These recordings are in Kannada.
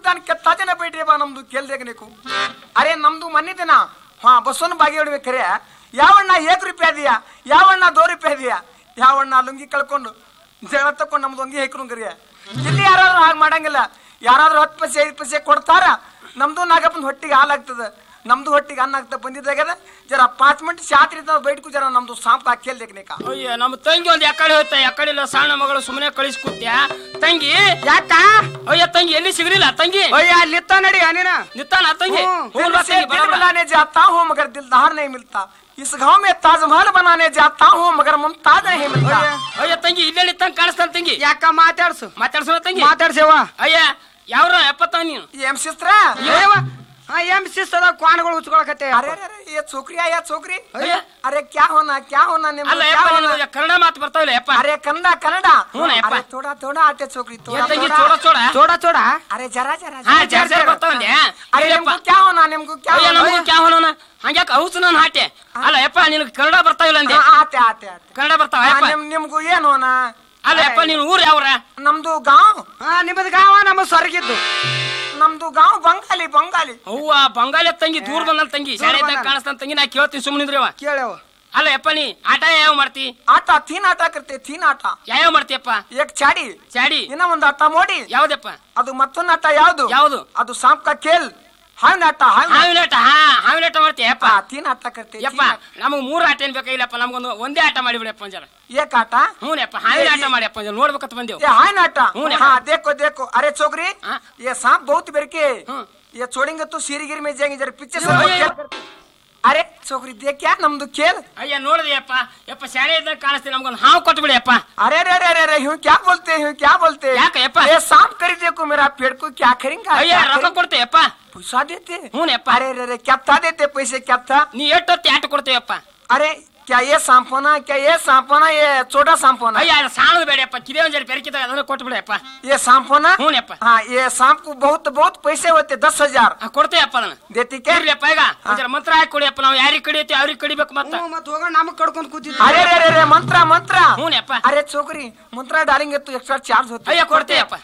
दान ಕೆತ್ತಾ ಜನ ಬೇಡ್ರಿ ಬಾ ನಮ್ದು ಕೇಳ್ದಾಗ ನೀಕು ಅರೆ ನಮ್ದು ಮನ್ನಿದಿನ ಹಾ ಬಸ್ಸನ್ನು ಬಾಗಿ ಹೊಡ್ಬೇಕ್ರೆ ಯಾವಣ್ಣ ಏಕ್ ರೂಪಾಯಿ ಅದೀಯಾ ಯಾವಣ್ಣ ದೋ ರೂಪಾಯಿ ಅದೀಯಾ ಯಾವಣ್ಣ ಲುಂಗಿ ಕಳ್ಕೊಂಡು ಜಗಳ ತಕೊಂಡು ನಮ್ದು ಒಂಗಿ ಹೇಕ್ರಂಗ್ರಿ ಇಲ್ಲಿ ಯಾರಾದ್ರೂ ಹಾಗೆ ಮಾಡಂಗಿಲ್ಲ ಯಾರಾದ್ರೂ ಹತ್ತು ಪೈಸೆ ಐದು ಪೈಸೆ ಕೊಡ್ತಾರ ನಮ್ದು ನಾಗಪ್ಪನ ಹೊಟ್ಟಿಗೆ ಹಾಲಾಗ್ತದ ನಮ್ದು ಹೊಟ್ಟಿಗೆ ಅನ್ನ ಆಗ್ತಾ ಬಂದಿದ್ದಾಗದ ಜರ ಪಾಂಚ್ ಮಿನಿಟ್ ಶಾತ್ರಿ ಬೈಟ್ಕು ಜರ ನಮ್ದು ಸಾಂಪ್ ಹಾಕೇಳ್ದೇಕ್ ನೀಕ ಅಯ್ಯ ನಮ್ಮ ತಂಗಿ ಒಂದ್ ಯಾಕಡೆ ಹೋಯ್ತಾ ಯಾಕಡೆ ಇಲ್ಲ ಸಣ್ಣ ಮಗಳು ಸುಮ್ಮನೆ ಕಳಿಸ್ಕೊತ್ಯಾ ತಂಗಿ ಯಾಕ ಅಯ್ಯ ತಂಗಿ ಎಲ್ಲಿ ಸಿಗ್ಲಿಲ್ಲ ತಂಗಿ ಅಯ್ಯ ಅಲ್ಲಿತ್ತ ನಡಿ ನೀನ ನಿತ್ತಾನ ತಂಗಿ ಹ್ಮ್. ಹೋಗ್ಲ್ दिल ಬಾ से ತಂಗಿ, दिल ಬಡ ಬಡ. बनाने जाता हूँ मगर दिलदार नहीं मिलता इस गांव में ताजमहल बनाने जाता हूँ मगर मुमताज नहीं मिलता ಅಯ್ಯ ತಂಗಿ ಇಲ್ಲೇ ನಿತ್ತಂಗ್ ಕಾಣಿಸ್ತಾನ ತಂಗಿ ಯಾಕ ಮಾತಾಡ್ಸು ಮಾತಾಡ್ಸೋ ತಂಗಿ ಮಾತಾಡ್ಸೇವ ಅಯ್ಯ ಯಾವ್ರ ಎಪ್ಪತ್ತ ನೀನು एम सिस्टर ಏವ ಹಾ ಎಂ ಶಿಸ್ತದ ಕ್ವಾನ್ಗಳು ಉಚ್ಕೊಳಕತ್ತೆ अरे अरे अरे ये छोकरी आया छोकरी अरे। अरे क्या होना क्या होना निम्न ಅಲ್ಲ क्या ಯಪ್ಪ होना ನಿನಗೆ ಕನ್ನಡ ಮಾತು ಬರ್ತಾವಿಲ್ಲ ಯಪ್ಪ अरे कन्नडा कन्नडा हूँ ना, यप्पा। अरे थोड़ा थोड़ा आते छोकरी ಏ थोड़ा ತಂಗಿ थोड़ा ಚೋಡ ಚೋಡ ಚೋಡ ಚೋಡ अरे जरा जरा ಹಾ जरा, ಜಾಸ್ತಿ जरा। ಬರ್ತಾವಂದೆ अरे ಅಯ್ಯಪ್ಪ निम्को क्या होना निम्को क्या ಅಯ್ಯ होना ನಮಗೂ ಕ್ಯಾ ಹೋನೋನ ಹಂಗ್ಯಾಕ ಹೌಸ್ ನಾನು ಹಾಟೆ ಅಲ್ಲ ಯಪ್ಪ ನಿನಗೆ ಕನ್ನಡ ಬರ್ತಾವಿಲ್ಲ ಅಂದೆ हाँ, आते आते आते ಕನ್ನಡ ಬರ್ತಾವ हाँ, ಯಪ್ಪ ನಿಮ್ ನಿಮ್ಗೂ ಏನ್ ಹೋನ ಅಲ್ಲ ಯಪ್ಪ ನೀನು ಊರ್ ಯಾವ್ರ ನಮ್ದು ಗಾಂವ್ ಹಾ ನಿಮ್ಮದ್ ಗಾವ ನಮ್ಮ ಸ್ವರ್ಗಿದ್ದು ನಮ್ದು ಗಾಂವ್ ಬಂಗಾಲಿ ಬಂಗಾಲಿ ಅವ್ವ ಬಂಗಾಲಿ ತಂಗಿ ದೂರ ಬಂದಲ್ ತಂಗಿ ಶಾಲೆ ಇದ್ದಾಗ ಬಂದಾನ. ಕಾಣಿಸ್ತಾನ ತಂಗಿ ನಾ ಕೇಳ್ತೀನಿ ಸುಮ್ಮನಿದ್ರಿ ಅವ ಕೇಳವ ಅಲ್ಲ ಯಪ್ಪ ನೀ ಆಟ ಯಾವ ಮಾಡ್ತಿ ಆಟ ತೀನ್ ಆಟ ಕರ್ತೆ ತೀನ್ ಆಟ ಯಾವ್ಯಾವ ಮಾಡ್ತೀಯಪ್ಪ ಏಕ್ ಚಾಡಿ ಚಾಡಿ ಇನ್ನ ಒಂದು ಆಟ ಮೋಡಿ ಯಾವ್ದಪ್ಪ ಅದು ಮತ್ತೊಂದು ಆಟ ಯಾವ್ದು ಯಾವ್ದು ಅದು ಸಾಂಪ್ ಕಾ ಖೇಲ್ ಹಾವಿನ ಆಟ ಹಾವಿನ ಹಾವಿನ ಆಟ ಹಾ ಹಾವಿನ ಆಟ ಮಾಡ್ತೀಯ ಯಪ್ಪ ಆ, ತೀನ್ ಆಟ ಕರ್ತೆ ಯಪ್ಪ ನಮಗ್ ಮೂರ್ ಆಟ ಏನ್ ಬೇಕಾಗಿಲ್ಲಪ್ಪ ನಮ್ಗೊಂದು ಒಂದೇ ಆಟ ಮಾಡಿಬಿಡಪ್ಪ ಒಂಜರ ಏಕ್ ಆಟ ಹ್ಞೂ ಯಪ್ಪ ಹಾವಿನ ಆಟ ಮಾಡಿಯಪ್ಪ ಒಂಜರ ನೋಡ್ಬೇಕಂತ ಬಂದೇವು ये हाय नाटा हूँ ना। हाँ देखो देखो अरे छोकरी हाँ। ये सांप बहुत बेर के हूँ। ये छोड़ेंगे तो सीरीगिरी में जाएंगे जरा पीछे से यो, वो यो, खेल करते- अरे छोकरी देख क्या नಮ್ದು खेल ಅಯ್ಯ ನೋಡಿದೆ ಯಪ್ಪ ಯಪ್ಪ ಶಾಲೆ ಇದ್ದಾಗ ಕಾಣಿಸ್ತೀನಿ ನಮ್ಗೊಂದು ಹಾವು ಕೊಟ್ಬಿಡಿ ಯಪ್ಪ अरे अरे अरे अरे यूं क्या बोलते हैं यूं क्या बोलते हैं ಯಾಕೆ ಯಪ್ಪ? ये सांप कर देखो मेरा पेड़ को क्या करेंगे ಅಯ್ಯ क्या ರೊಕ್ಕ करेंगे? ಕೊಡ್ತೆ ಯಪ್ಪ पैसा देते हूँ ना, यप्पा। अरे अरे अरे क्या था देते पैसे क्या था ನೀ ಎಷ್ಟೊತ್ತಿ ಆಟ ಕೊಡ್ತೇವಪ್ಪ अरे क्या ये सांप होना क्या ये सांप होना ये छोटा सांप होना ಅಯ್ಯ ಅದು ಸಾಣದು ಬೇಡಪ್ಪ ಕಿದೆ ಒಂಜರ ಬೆರಕಿದಾಗ ಅದನ್ನ ಕೊಟ್ಬಿಡಪ್ಪ ये सांप होना हूँ ना, यप्पा। हाँ ये सांप को बहुत बहुत पैसे होते दस हजार ಕೊಡ್ತೇವಪ್ಪ ಅದನ್ನ देती क्या ಇರ್ಲಿಯಪ್ಪ ಈಗ ಒಂಜರ ಮಂತ್ರ ಹಾಕಿ ಕೊಡಿಯಪ್ಪ ನಾವು ಯಾರಿಗೆ ಕಡಿಯತ್ತಿ ಅವ್ರಿಗೆ ಕಡಿಬೇಕು ಮತ್ತ ಹ್ಞೂ ಮತ್ ಹೋಗೋಣ ನಮಗ್ ಕಡ್ಕೊಂಡ್ ಕೂತಿದ್ವಿ अरे अरे अरे अरे मंत्रा मंत्रा हूँ ना, यप्पा। अरे छोकरी मंत्रा डालेंगे तो एक्स्ट्रा चार्ज होता ಅಯ್ಯ ಕೊಡ್ತೇವಪ್ಪ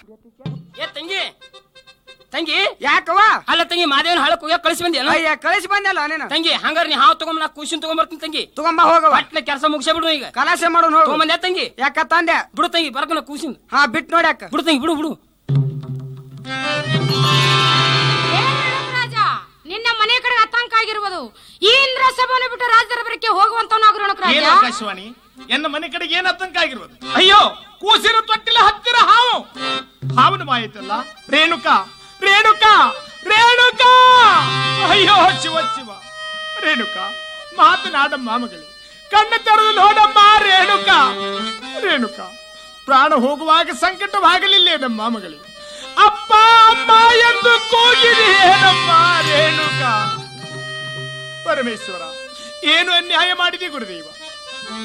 ಏ ತಂಗಿ ತಂಗಿ ಯಾಕವ ಅಲ್ಲ ತಂಗಿ ಮಾದೇವನ ಹಳಕ್ ಹೋಗ್ಯಾಕ ಕಳಿಸಿ ಬಂದೇನು ಅಯ್ಯ ಕಳಿಸಿ ಬಂದಲ್ಲ ನೀನು ತಂಗಿ ಹಂಗಾರ ನೀ ಹಾವು ತಗೊಂಡ್ ನಾ ಕೂಸಿನ ತಗೊಂಬರ್ತೀನಿ ತಂಗಿ ತಗೊಂಬ ಹೋಗವ ಪಟ್ನೆ ಕೆಲಸ ಮುಗಿಸೇ ಬಿಡು ಈಗ ಕಲಾಸೆ ಮಾಡೋಣ ಹೋಗು ತಗೊಂಬಂದೆ ತಂಗಿ ಯಾಕ ತಂದೆ ಬಿಡು ತಂಗಿ ಬರ್ಕನ ಕೂಸಿನ ಹಾ ಬಿಟ್ ನೋಡ್ಯಾಕ ಬಿಡು ತಂಗಿ ಬಿಡು ಬಿಡು ಏ ರಾಜ ನಿನ್ನ ಮನೆ ಕಡೆ ಆತಂಕ ಆಗಿರುವುದು ಈ ಇಂದ್ರ ಸಭೆಯನ್ನು ಬಿಟ್ಟು ರಾಜದರಬರಕ್ಕೆ ಹೋಗುವಂತವನಾಗಿರೋಣ ಏನು ರಾಜ ಆಕಾಶವಾಣಿ ಎನ್ನ ಮನೆ ಕಡೆಗೆ ಏನ್ ಆತಂಕ ಆಗಿರ್ಬೋದು ಅಯ್ಯೋ ಕೂಸಿನ ತೊಟ್ಟಿಲ ಹತ್ತಿರ ಹಾವು ಹಾವನ ಮಾಯಿತಲ್ಲ ರೇಣುಕಾ ರೇಣುಕಾ ರೇಣುಕಾ ಅಯ್ಯೋ ಶಿವ ಶಿವ ರೇಣುಕಾ ಮಾತನಾಡಮ್ಮ ಮಗಳೇ ಕಣ್ಣು ತೆರೆದು ನೋಡಮ್ಮ ರೇಣುಕಾ ರೇಣುಕಾ ಪ್ರಾಣ ಹೋಗುವಾಗ ಸಂಕಟವಾಗಲಿಲ್ಲ ನಮ್ಮ ಮಗಳೇ ಅಪ್ಪ ಅಮ್ಮ ಎಂದು ಕೂಗಿದೆ ಏನಮ್ಮ ರೇಣುಕಾ ಪರಮೇಶ್ವರ ಏನು ಅನ್ಯಾಯ ಮಾಡಿದೆ ಗುರುದೇವ